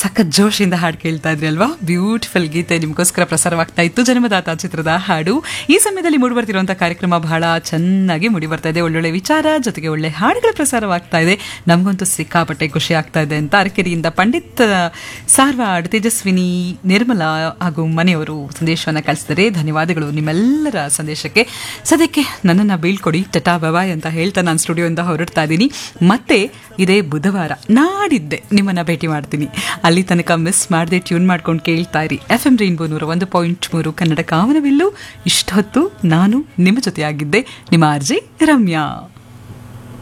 ಸಖತ್ ಜೋಶಿಂದ ಹಾಡು ಕೇಳ್ತಾ ಇದ್ರಿ ಅಲ್ವಾ ಬ್ಯೂಟಿಫುಲ್ ಗೀತೆ ನಿಮಗೋಸ್ಕರ ಪ್ರಸಾರವಾಗ್ತಾ ಇತ್ತು ಜನ್ಮದಾತ ಚಿತ್ರದ ಹಾಡು ಈ ಸಮಯದಲ್ಲಿ ಮೂಡಿ ಬರ್ತಿರುವಂತಹ ಕಾರ್ಯಕ್ರಮ ಬಹಳ ಚೆನ್ನಾಗಿ ಮೂಡಿ ಬರ್ತಾ ಇದೆ ಒಳ್ಳೊಳ್ಳೆ ವಿಚಾರ ಜೊತೆಗೆ ಒಳ್ಳೆ ಹಾಡುಗಳ ಪ್ರಸಾರವಾಗ್ತಾ ಇದೆ ನಮಗಂತೂ ಸಿಕ್ಕಾಪಟ್ಟೆ ಖುಷಿ ಆಗ್ತಾ ಇದೆ ಅಂತ ಅರಕೆರೆಯಿಂದ ಪಂಡಿತ್ ಸಾರ್ವಾಡ್ ತೇಜಸ್ವಿನಿ ನಿರ್ಮಲಾ ಹಾಗೂ ಮನೆಯವರು ಸಂದೇಶವನ್ನು ಕಳಿಸಿದರೆ ಧನ್ಯವಾದಗಳು ನಿಮ್ಮೆಲ್ಲರ ಸಂದೇಶಕ್ಕೆ ಸದ್ಯಕ್ಕೆ ನನ್ನನ್ನು ಬೀಳ್ಕೊಡಿ ಟಟಾ ಬಬಾಯ್ ಅಂತ ಹೇಳ್ತಾ ನಾನು ಸ್ಟುಡಿಯೋಯಿಂದ ಹೊರಡ್ತಾ ಇದ್ದೀನಿ ಮತ್ತೆ ಇದೇ ಬುಧವಾರ ನಾಡಿದ್ದೆ ನಿಮ್ಮನ್ನ ಭೇಟಿ ಮಾಡ್ತೀನಿ ಅಲ್ಲಿ ತನಕ ಮಿಸ್ ಮಾಡದೆ ಟ್ಯೂನ್ ಮಾಡ್ಕೊಂಡು ಕೇಳ್ತಾ ಇರಿ ಎಫ್ ಎಂ ರೈನ್ಬೋ ನೂರ ಒಂದು ಪಾಯಿಂಟ್ ಮೂರು ಕನ್ನಡ ಕಾಮನವಿಲ್ಲು ಇಷ್ಟೊತ್ತು ನಾನು ನಿಮ್ಮ ಜೊತೆಯಾಗಿದ್ದೆ ನಿಮ್ಮ ಆರ್ಜಿ ರಮ್ಯಾ